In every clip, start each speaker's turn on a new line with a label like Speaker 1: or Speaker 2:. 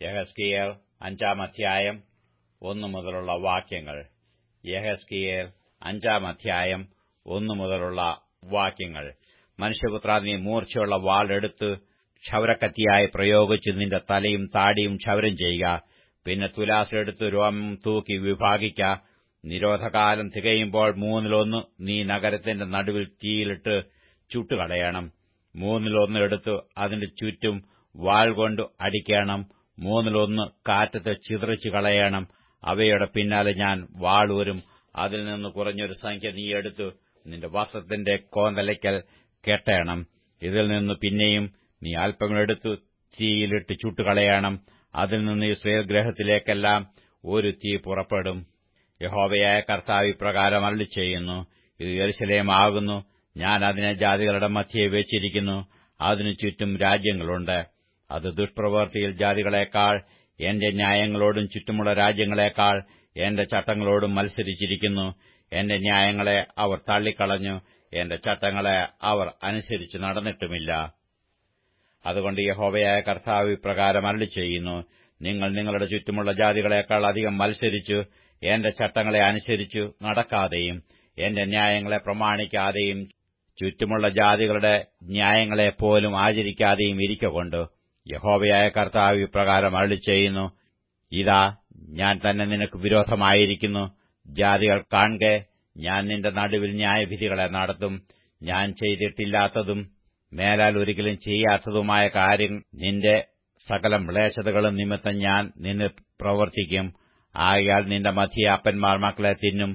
Speaker 1: യഹസ്കിയേൽ അഞ്ചാം അധ്യായം ഒന്നു മുതലുള്ള വാക്യങ്ങൾ യഹസ്കിയേൽ അഞ്ചാം അധ്യായം ഒന്നു മുതലുള്ള വാക്യങ്ങൾ മനുഷ്യപുത്ര നീ മൂർച്ചയുള്ള വാൾ എടുത്ത് ക്ഷൗരക്കത്തിയായി പ്രയോഗിച്ച് നിന്റെ തലയും താടിയും ക്ഷൗരം ചെയ്യുക പിന്നെ തുലാസെടുത്ത് രോമം തൂക്കി വിഭാഗിക്ക നിരോധകാലം തികയുമ്പോൾ മൂന്നിലൊന്ന് നീ നഗരത്തിന്റെ നടുവിൽ തീയിലിട്ട് ചുട്ടുകളയണം മൂന്നിലൊന്ന് എടുത്ത് അതിന്റെ ചുറ്റും വാൾ കൊണ്ട് അടിക്കണം മൂന്നിലൊന്ന് കാറ്റത്ത് ചിതറിച്ചു കളയണം അവയുടെ പിന്നാലെ ഞാൻ വാളൂരും അതിൽ നിന്ന് കുറഞ്ഞൊരു സംഖ്യ നീ എടുത്ത് നിന്റെ വസ്ത്രത്തിന്റെ കോന്തലയ്ക്കൽ കെട്ടണം ഇതിൽ നിന്ന് പിന്നെയും നീ അല്പമെടുത്തു തീയിലിട്ട് ചുട്ടുകളയണം അതിൽ നിന്ന് ഇസ്രയേൽ ഗ്രഹത്തിലേക്കെല്ലാം ഒരു തീ പുറപ്പെടും യഹോവയായ കർത്താവ് ഇപ്രകാരം അരളി ചെയ്യുന്നു ഇത് യെരുശലേമാകുന്നു ഞാൻ അതിനെ ജാതികളുടെ മധ്യയെ വെച്ചിരിക്കുന്നു അതിനു ചുറ്റും രാജ്യങ്ങളുണ്ട് അത് ദുഷ്പ്രവൃത്തിയിൽ ജാതികളെക്കാൾ എന്റെ ന്യായങ്ങളോടും ചുറ്റുമുള്ള രാജ്യങ്ങളെക്കാൾ എന്റെ ചട്ടങ്ങളോടും മത്സരിച്ചിരിക്കുന്നു എന്റെ ന്യായങ്ങളെ അവർ തള്ളിക്കളഞ്ഞു എന്റെ ചട്ടങ്ങളെ അവർ അനുസരിച്ച് നടന്നിട്ടുമില്ല അതുകൊണ്ട് യഹോവയായ കർത്താവ് ഇപ്രകാരം അരളി ചെയ്യുന്നു നിങ്ങൾ നിങ്ങളുടെ ചുറ്റുമുള്ള ജാതികളെക്കാൾ അധികം മത്സരിച്ചു എന്റെ ചട്ടങ്ങളെ അനുസരിച്ചു നടക്കാതെയും എന്റെ ന്യായങ്ങളെ പ്രമാണിക്കാതെയും ചുറ്റുമുള്ള ജാതികളുടെ ന്യായങ്ങളെപ്പോലും ആചരിക്കാതെയും ഇരിക്കൊണ്ട് യഹോവയായ കർത്താവ് ഇപ്രകാരം അരളി ചെയ്യുന്നു ഇതാ ഞാൻ തന്നെ നിനക്ക് വിരോധമായിരിക്കുന്നു ജാതികൾ കാണെ ഞാൻ നിന്റെ നടുവിൽ ന്യായവിധികളെ നടത്തും ഞാൻ ചെയ്തിട്ടില്ലാത്തതും മേലാൽ ഒരിക്കലും ചെയ്യാത്തതുമായ കാര്യം നിന്റെ സകല മ്ലേച്ഛതകളും നിമിത്തം ഞാൻ നിന്നെ പ്രവർത്തിക്കും ആകയാൽ നിന്റെ മധ്യ അപ്പന്മാർ മക്കളെ തിന്നും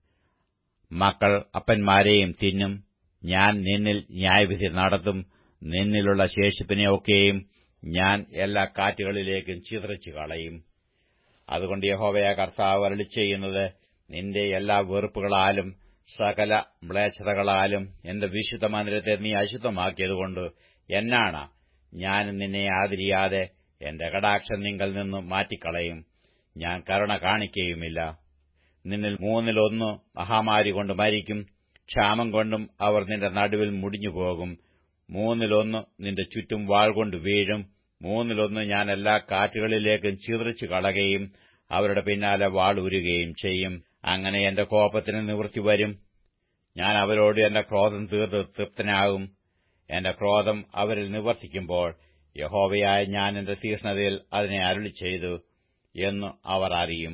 Speaker 1: മക്കൾ അപ്പന്മാരെയും തിന്നും ഞാൻ നിന്നിൽ ന്യായവിധി നടത്തും നിന്നിലുള്ള ശേഷിപ്പിനെയൊക്കെയും ഞാൻ എല്ലാ കാറ്റുകളിലേക്കും ചിതറിച്ചു കളയും അതുകൊണ്ട് യഹോവയ കർത്താവ് അരളി ചെയ്യുന്നത് നിന്റെ എല്ലാ വെറുപ്പുകളാലും സകല മ്ലേച്ഛതകളാലും എന്റെ വിശുദ്ധ മന്ദിരത്തെ നീ അശുദ്ധമാക്കിയതുകൊണ്ട് എന്നാണ് ഞാൻ നിന്നെ ആദരിയാതെ എന്റെ കടാക്ഷം നിങ്കൽ നിന്നു മാറ്റിക്കളയും ഞാൻ കരുണ കാണിക്കുകയുമില്ല നിന്നിൽ മൂന്നിലൊന്ന് മഹാമാരി കൊണ്ട് മരിക്കും ക്ഷാമം കൊണ്ടും അവർ നിന്റെ നടുവിൽ മുടിഞ്ഞുപോകും മൂന്നിലൊന്ന് നിന്റെ ചുറ്റും വാൾ കൊണ്ട് വീഴും മൂന്നിലൊന്ന് ഞാൻ എല്ലാ കാറ്റുകളിലേക്കും ചിതറിച്ചു കളകയും അവരുടെ പിന്നാലെ വാൾ ഉരുകയും ചെയ്യും അങ്ങനെ എന്റെ കോപത്തിന് നിവൃത്തി വരും ഞാൻ അവരോട് എന്റെ ക്രോധം തീർത്ത് തൃപ്തനാകും എന്റെ ക്രോധം അവരിൽ നിവർത്തിക്കുമ്പോൾ യഹോവയായ ഞാൻ എന്റെ തീഷ്ണതയിൽ അതിനെ അരുളി ചെയ്തു എന്ന് അവർ അറിയും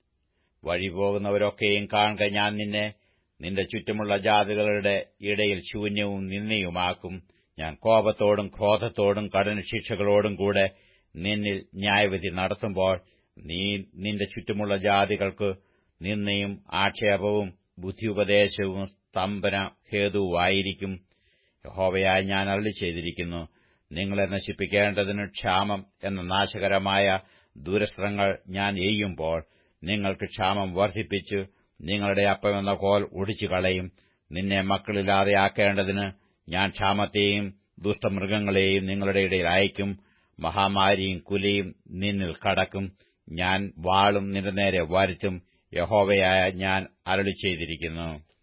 Speaker 1: വഴി പോകുന്നവരൊക്കെയും കാണുക ഞാൻ നിന്നെ നിന്റെ ചുറ്റുമുള്ള ജാതികളുടെ ഇടയിൽ ശൂന്യവും നിന്നയുമാക്കും ഞാൻ കോപത്തോടും ക്രോധത്തോടും കഠിനശിക്ഷകളോടും കൂടെ നിന്നിൽ ന്യായവിധി നടത്തുമ്പോൾ നീ നിന്റെ ചുറ്റുമുള്ള ജാതികൾക്ക് നിന്നയും ആക്ഷേപവും ബുദ്ധിയുപദേശവും സ്തംഭന ഹേതുവായിരിക്കും യഹോവയായി ഞാൻ അരളി ചെയ്തിരിക്കുന്നു നിങ്ങളെ നശിപ്പിക്കേണ്ടതിന് ക്ഷാമം എന്ന നാശകരമായ ദൂരസ്ത്രങ്ങൾ ഞാൻ എയ്യുമ്പോൾ നിങ്ങൾക്ക് ക്ഷാമം വർദ്ധിപ്പിച്ച് നിങ്ങളുടെ അപ്പമെന്ന കോൽ ഒടിച്ചു കളയും നിന്നെ മക്കളില്ലാതെയാക്കേണ്ടതിന് ഞാൻ ക്ഷാമത്തെയും ദുഷ്ടമൃഗങ്ങളെയും നിങ്ങളുടെ ഇടയിൽ അയക്കും മഹാമാരിയും കുലയും നിന്നിൽ കടക്കും ഞാൻ വാളും നിന്റെ നേരെ വരുത്തും യഹോവയായ ഞാൻ അരളി ചെയ്തിരിക്കുന്നു